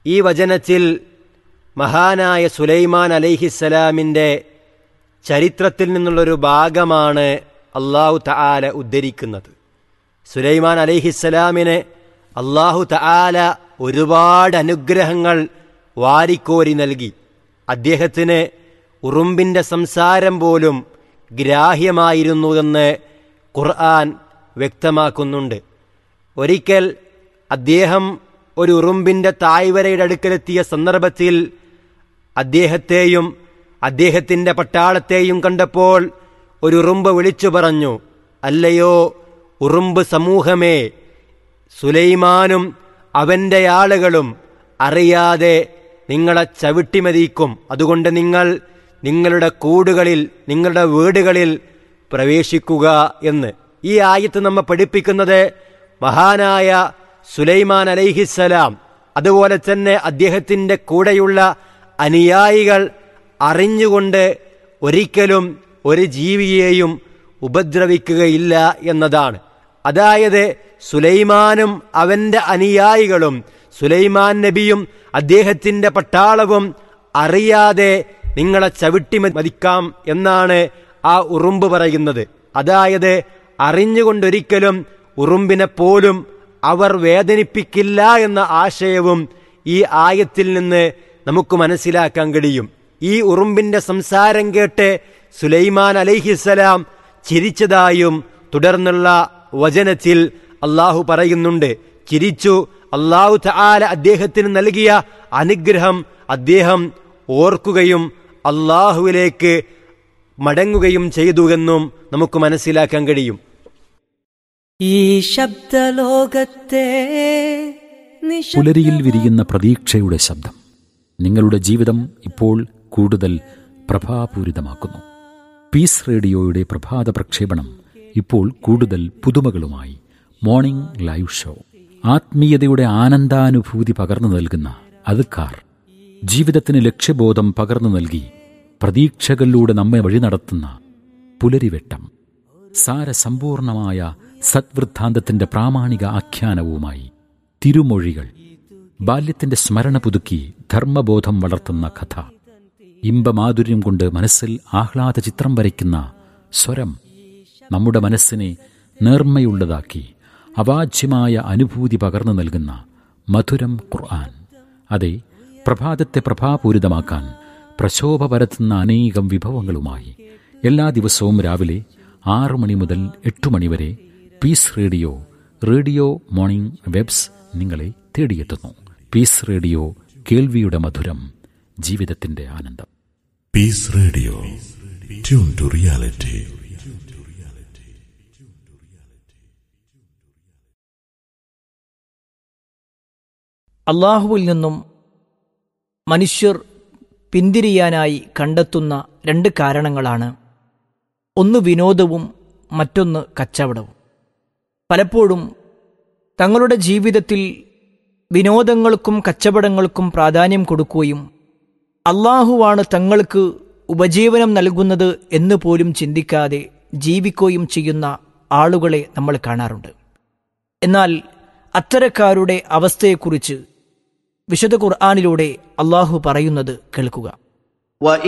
ഈ വചനത്തിൽ മഹാനായ സുലൈമാൻ അലൈഹിസ്സലാമിൻ്റെ ചരിത്രത്തിൽ നിന്നുള്ളൊരു ഭാഗമാണ് അള്ളാഹു തആല ഉദ്ധരിക്കുന്നത് സുലൈമാൻ അലൈഹിസ്സലാമിന് അള്ളാഹു തആല ഒരുപാട് അനുഗ്രഹങ്ങൾ വാരിക്കോരി നൽകി അദ്ദേഹത്തിന് ഉറുമ്പിൻ്റെ സംസാരം പോലും ഗ്രാഹ്യമായിരുന്നുവെന്ന് ഖുർആൻ വ്യക്തമാക്കുന്നുണ്ട് ഒരിക്കൽ അദ്ദേഹം ഒരു ഉറുമ്പിൻ്റെ തായ്വരയുടെ അടുക്കലെത്തിയ സന്ദർഭത്തിൽ അദ്ദേഹത്തെയും അദ്ദേഹത്തിൻ്റെ പട്ടാളത്തെയും കണ്ടപ്പോൾ ഒരു ഉറുമ്പ് വിളിച്ചു പറഞ്ഞു അല്ലയോ ഉറുമ്പ് സമൂഹമേ സുലൈമാനും അവൻ്റെ ആളുകളും അറിയാതെ നിങ്ങളെ ചവിട്ടിമതിക്കും അതുകൊണ്ട് നിങ്ങൾ നിങ്ങളുടെ കൂടുകളിൽ നിങ്ങളുടെ വീടുകളിൽ പ്രവേശിക്കുക എന്ന് ഈ ആയത്ത് നമ്മെ പഠിപ്പിക്കുന്നത് മഹാനായ സുലൈമാൻ അലൈഹിസ്സലാം അതുപോലെ തന്നെ അദ്ദേഹത്തിൻ്റെ കൂടെയുള്ള അനുയായികൾ അറിഞ്ഞുകൊണ്ട് ഒരിക്കലും ഒരു ജീവിയെയും ഉപദ്രവിക്കുകയില്ല എന്നതാണ് അതായത് സുലൈമാനും അവൻ്റെ അനുയായികളും സുലൈമാൻ നബിയും അദ്ദേഹത്തിൻ്റെ പട്ടാളവും അറിയാതെ നിങ്ങളെ ചവിട്ടി മതിക്കാം എന്നാണ് ആ ഉറുമ്പ് പറയുന്നത് അതായത് അറിഞ്ഞുകൊണ്ടൊരിക്കലും ഉറുമ്പിനെ പോലും അവർ വേദനിപ്പിക്കില്ല എന്ന ആശയവും ഈ ആയത്തിൽ നിന്ന് നമുക്ക് മനസ്സിലാക്കാൻ കഴിയും ഈ ഉറുമ്പിന്റെ സംസാരം കേട്ട് സുലൈമാൻ അലൈഹിസ്സലാം ചിരിച്ചതായും തുടർന്നുള്ള വചനത്തിൽ അള്ളാഹു പറയുന്നുണ്ട് ചിരിച്ചു അള്ളാഹു തആല അദ്ദേഹത്തിന് നൽകിയ അനുഗ്രഹം അദ്ദേഹം ഓർക്കുകയും അള്ളാഹുവിലേക്ക് മടങ്ങുകയും ചെയ്തുവെന്നും നമുക്ക് മനസ്സിലാക്കാൻ കഴിയും ഈ ശബ്ദലോകത്തെ നിശബ്ദ- പുലരിയിൽ വിരിയുന്ന പ്രതീക്ഷയുടെ ശബ്ദം നിങ്ങളുടെ ജീവിതം ഇപ്പോൾ കൂടുതൽ പ്രഭാപൂരിതമാക്കുന്നു പീസ് റേഡിയോയുടെ പ്രഭാത പ്രക്ഷേപണം ഇപ്പോൾ കൂടുതൽ പുതുമകളുമായി മോർണിംഗ് ലൈവ് ഷോ ആത്മീയതയുടെ ആനന്ദാനുഭൂതി പകർന്നു നൽകുന്ന അതുക്കാർ ജീവിതത്തിന് ലക്ഷ്യബോധം പകർന്നു നൽകി പ്രതീക്ഷകളിലൂടെ നമ്മെ വഴി നടത്തുന്ന പുലരിവെട്ടം സാരസമ്പൂർണമായ സദ്വൃത്താന്തത്തിന്റെ പ്രാമാണിക ആഖ്യാനവുമായി തിരുമൊഴികൾ ബാല്യത്തിന്റെ സ്മരണ പുതുക്കി ധർമ്മബോധം വളർത്തുന്ന കഥ ഇമ്പമാധുര്യം കൊണ്ട് മനസ്സിൽ ആഹ്ലാദ ചിത്രം വരയ്ക്കുന്ന സ്വരം നമ്മുടെ മനസ്സിനെ നേർമ്മയുള്ളതാക്കി അവാച്യമായ അനുഭൂതി പകർന്നു നൽകുന്ന മധുരം ഖുർആൻ അതെ പ്രഭാതത്തെ പ്രഭാപൂരിതമാക്കാൻ പ്രശോഭ പരത്തുന്ന അനേകം വിഭവങ്ങളുമായി എല്ലാ ദിവസവും രാവിലെ ആറു മണി മുതൽ എട്ട് മണി വരെ peace radio radio morning waves നിങ്ങളെ തേടിയെത്തുന്നു പീസ് റേഡിയോ കേൾവിയുടെ മധുരം ജീവിതത്തിന്റെ ആനന്ദം Peace Radio. Tune to reality. അള്ളാഹുവിൽ നിന്നും മനുഷ്യർ പിന്തിരിയാനായി കണ്ടെത്തുന്ന രണ്ട് കാരണങ്ങളാണ് ഒന്ന് വിനോദവും മറ്റൊന്ന് കച്ചവടവും പലപ്പോഴും തങ്ങളുടെ ജീവിതത്തിൽ വിനോദങ്ങൾക്കും കച്ചവടങ്ങൾക്കും പ്രാധാന്യം കൊടുക്കുകയും അള്ളാഹുവാണ് തങ്ങൾക്ക് ഉപജീവനം നൽകുന്നത് എന്ന് പോലും ചിന്തിക്കാതെ ജീവിക്കുകയും ചെയ്യുന്ന ആളുകളെ നമ്മൾ കാണാറുണ്ട് എന്നാൽ അത്തരക്കാരുടെ അവസ്ഥയെക്കുറിച്ച് വിശുദ്ധ ഖുർആാനിലൂടെ അള്ളാഹു പറയുന്നത് കേൾക്കുക